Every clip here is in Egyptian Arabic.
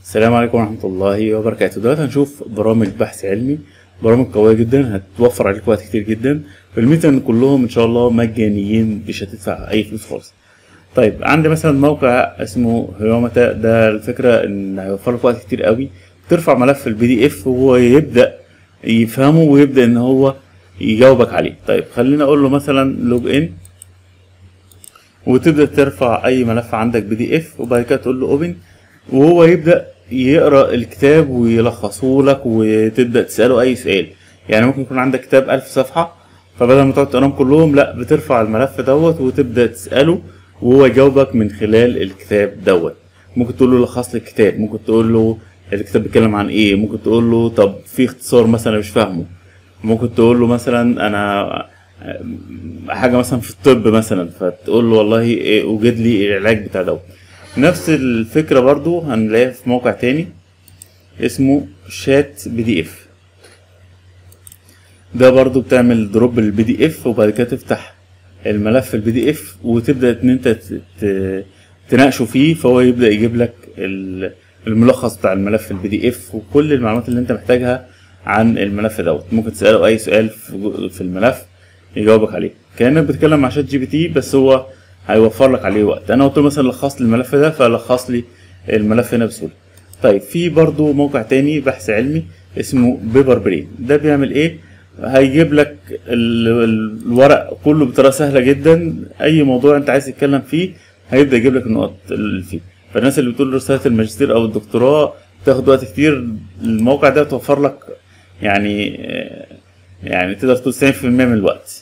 السلام عليكم ورحمة الله وبركاته دلوقتي هنشوف برامج بحث علمي برامج قوية جدا هتوفر عليك وقت كتير جدا والميزة ان كلهم ان شاء الله مجانيين مش هتدفع اي فلوس خالص طيب عندي مثلا موقع اسمه هيومتا ده الفكرة ان هيوفر لك وقت كتير قوي ترفع ملف البي دي اف وهو يبدأ يفهمه ويبدأ ان هو يجاوبك عليه طيب خلينا اقول له مثلا لوج ان وتبدأ ترفع اي ملف عندك بي دي اف وبعد كده تقول له اوبن وهو يبدأ يقرا الكتاب ويلخصه لك وتبدا تساله اي سؤال يعني ممكن يكون عندك كتاب ألف صفحه فبدل ما تقعد تقراهم كلهم لا بترفع الملف دوت وتبدا تساله وهو يجاوبك من خلال الكتاب دوت ممكن تقول له لخص لي الكتاب ممكن تقول له الكتاب بيتكلم عن ايه ممكن تقول له طب في اختصار مثلا مش فاهمه ممكن تقول له مثلا انا حاجه مثلا في الطب مثلا فتقول له والله إيه وجد لي العلاج بتاع دوت نفس الفكرة برضو هنلاقيها في موقع تاني اسمه شات بي دي اف ده برضو بتعمل دروب للبي دي اف وبعد كده تفتح الملف البي دي اف وتبدا ان انت تناقشه فيه فهو يبدا يجيب لك الملخص بتاع الملف البي دي اف وكل المعلومات اللي انت محتاجها عن الملف دوت ممكن تساله اي سؤال في الملف يجاوبك عليه كانك بتتكلم مع شات جي بي تي بس هو هيوفر لك عليه وقت انا قلت له مثلا لخص لي الملف ده فلخص لي الملف هنا بسهوله طيب في برضو موقع تاني بحث علمي اسمه بيبر برين ده بيعمل ايه هيجيب لك الورق كله بطريقه سهله جدا اي موضوع انت عايز تتكلم فيه هيبدا يجيب لك النقط اللي فيه فالناس اللي بتقول رساله الماجستير او الدكتوراه تاخد وقت كتير الموقع ده توفر لك يعني يعني تقدر تقول 90% من الوقت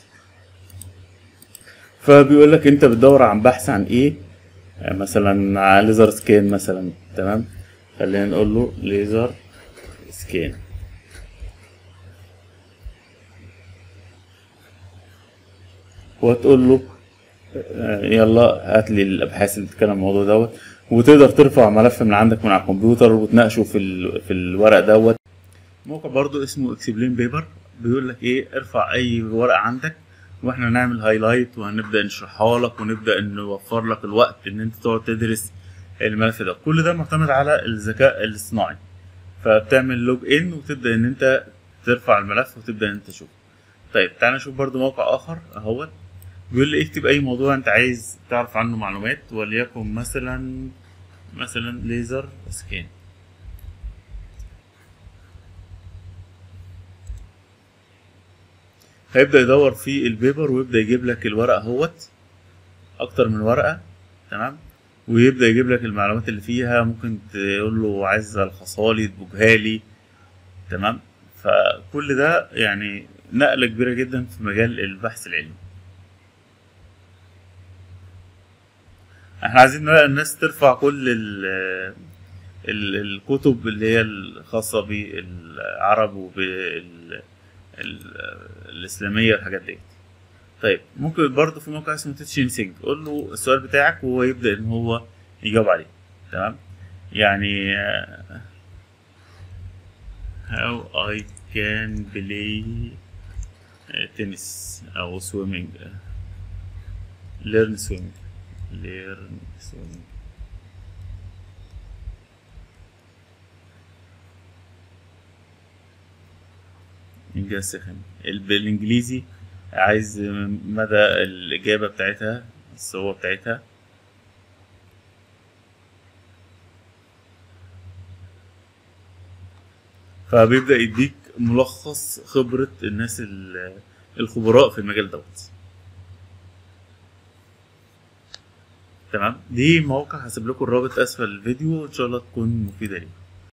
فبيقول لك انت بتدور عن بحث عن ايه مثلا على ليزر سكان مثلا تمام خلينا نقول له ليزر سكان وتقول له يلا هات لي الابحاث اللي بتتكلم عن الموضوع دوت وتقدر ترفع ملف من عندك من على الكمبيوتر وتناقشه في ال... في الورق دوت موقع برضو اسمه اكسبلين بيبر بيقول لك ايه ارفع اي ورقه عندك واحنا نعمل هايلايت وهنبدا نشرحها لك ونبدا نوفر لك الوقت ان انت تقعد تدرس الملف ده كل ده معتمد على الذكاء الاصطناعي فبتعمل لوج ان وتبدا ان انت ترفع الملف وتبدا ان انت تشوف طيب تعال نشوف برضو موقع اخر اهوت بيقول لي اكتب اي موضوع انت عايز تعرف عنه معلومات وليكن مثلا مثلا ليزر سكان هيبدا يدور في البيبر ويبدا يجيب لك الورقه اهوت اكتر من ورقه تمام ويبدا يجيب لك المعلومات اللي فيها ممكن تقول له عايز الخصها لي تبوجها لي تمام فكل ده يعني نقله كبيره جدا في مجال البحث العلمي احنا عايزين الناس ترفع كل ال ال الكتب اللي هي الخاصة بالعرب وبال الاسلاميه والحاجات ديت طيب ممكن برضه في موقع اسمه تيتشين سينج قول له السؤال بتاعك وهو يبدا ان هو يجاوب عليه تمام يعني how I can play tennis او swimming learn swimming learn swimming انجاز سخن بالانجليزي عايز مدى الاجابه بتاعتها الصوره بتاعتها فبيبدا يديك ملخص خبره الناس الخبراء في المجال دوت تمام دي موقع هسيب لكم الرابط اسفل الفيديو ان شاء الله تكون مفيده ليكم